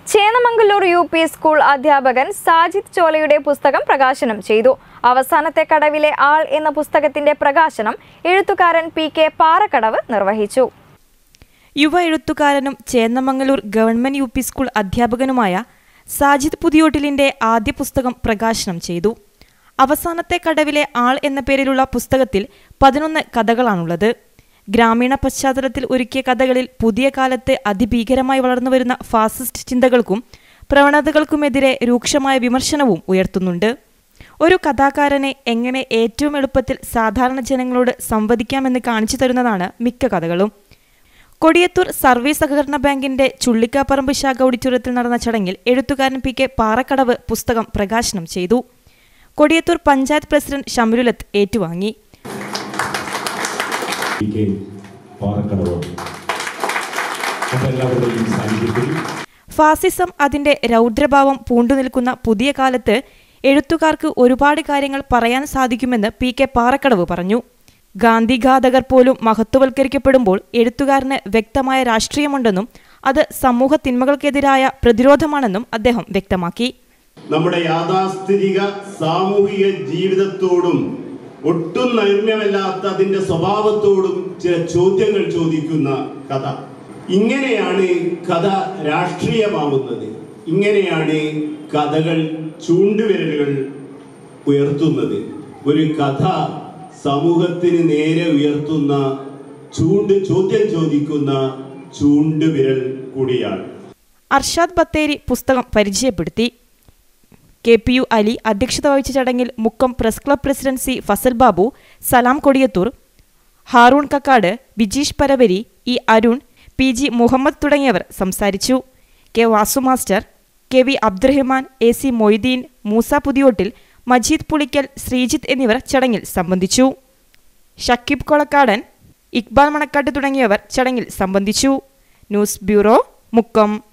Chennamangallur U P school അധ്യാപകൻ സാജിദ് ചോലയുടെ പുസ്തകം പ്രകാശനം ചെയ്തു അവസാനത്തെ കടവിലെ ആൾ എന്ന പുസ്തകത്തിന്റെ പ്രകാശനം എഴുത്തുകാരൻ പി കെ പാറക്കടവ് നിർവഹിച്ചു യുവ എഴുത്തുകാരനും Chennamangaloor government U P school അധ്യാപകനുമായ സാജിദ് പുതിയോട്ടിലിന്റെ ആദ്യ പുസ്തകം പ്രകാശനം ചെയ്തു അവസാനത്തെ കടവിലെ ആൾ എന്ന പേരിലുള്ള പുസ്തകത്തിൽ പതിനൊന്ന് കഥകളാണുള്ളത് ഗ്രാമീണ പശ്ചാത്തലത്തിൽ ഒരുക്കിയ കഥകളിൽ പുതിയ കാലത്ത് അതിഭീകരമായി വളർന്നുവരുന്ന ഫാസിസ്റ്റ് ചിന്തകൾക്കും പ്രവണതകൾക്കുമെതിരെ രൂക്ഷമായ വിമർശനവും ഉയർത്തുന്നുണ്ട് ഒരു കഥാകാരനെ എങ്ങനെ ഏറ്റവും എളുപ്പത്തിൽ സാധാരണ ജനങ്ങളോട് സംവദിക്കാമെന്ന് കാണിച്ചു തരുന്നതാണ് മിക്ക കഥകളും കൊടിയത്തൂർ സർവീസ് സഹകരണ ബാങ്കിന്റെ ചുള്ളിക്കാപ്പറമ്പ് ശാഖ ഓഡിറ്റോറിയത്തിൽ നടന്ന ചടങ്ങിൽ എഴുത്തുകാരൻ പി കെ പാറക്കടവ് പുസ്തകം പ്രകാശനം ചെയ്തു കൊടിയത്തൂർ പഞ്ചായത്ത് പ്രസിഡന്റ് ഷംരുലത്ത് ഏറ്റുവാങ്ങി പി കെ പാറക്കടവ് മറ്റെല്ലാവരുടെയും സാന്നിധ്യത്തിൽ ഫാസിസം അതിന്റെ രൗദ്രഭാവം പൂണ്ടുനിൽക്കുന്ന പുതിയ കാലത്ത് എഴുത്തുകാർക്ക് ഒരുപാട് കാര്യങ്ങൾ പറയാൻ സാധിക്കുമെന്ന് പി കെ പാറക്കടവ് പറഞ്ഞു ഗാന്ധിഘാതകർ പോലും മഹത്വവൽക്കരിക്കപ്പെടുമ്പോൾ എഴുത്തുകാരന് വ്യക്തമായ രാഷ്ട്രീയമുണ്ടെന്നും അത് സമൂഹ തിന്മകൾക്കെതിരായ പ്രതിരോധമാണെന്നും അദ്ദേഹം വ്യക്തമാക്കി നമ്മുടെ യാഥാസ്ഥിതിക സാമൂഹിക ജീവിതത്തോടും ഒട്ടും നൈർമ്യമല്ലാത്ത അതിന്റെ സ്വഭാവത്തോടും ചില ചോദ്യങ്ങൾ ചോദിക്കുന്ന കഥ ഇങ്ങനെയാണ് കഥ രാഷ്ട്രീയമാവുന്നത് ഇങ്ങനെയാണ് കഥകൾ ചൂണ്ടുവിരലുകൾ ഉയർത്തുന്നത് ഒരു കഥ സമൂഹത്തിന് നേരെ ഉയർത്തുന്ന ചൂണ്ട് ചോദ്യം ചോദിക്കുന്ന ചൂണ്ടുവിരൽ കൂടിയാണ് അർഷാദ് ബത്തേരി പുസ്തകം പരിചയപ്പെടുത്തി കെ പി യു അലി അധ്യക്ഷത വഹിച്ച ചടങ്ങിൽ Mukkam press club president C Fasal Babu Salam Kodiyathur Haroon Kakkad Bijeesh Paravari E Arun P G Muhammad തുടങ്ങിയവർ സംസാരിച്ചു K Vasu master K V Abdurahman A C Moideen Moosa Puthiyottil Majeed Pulikkal Sreejith എന്നിവർ ചടങ്ങിൽ സംബന്ധിച്ചു ഷക്കീബ് കൊളക്കാടൻ ഇക്ബാൽ മണക്കാട്ട് തുടങ്ങിയവർ ചടങ്ങിൽ സംബന്ധിച്ചു ന്യൂസ് ബ്യൂറോ മുക്കം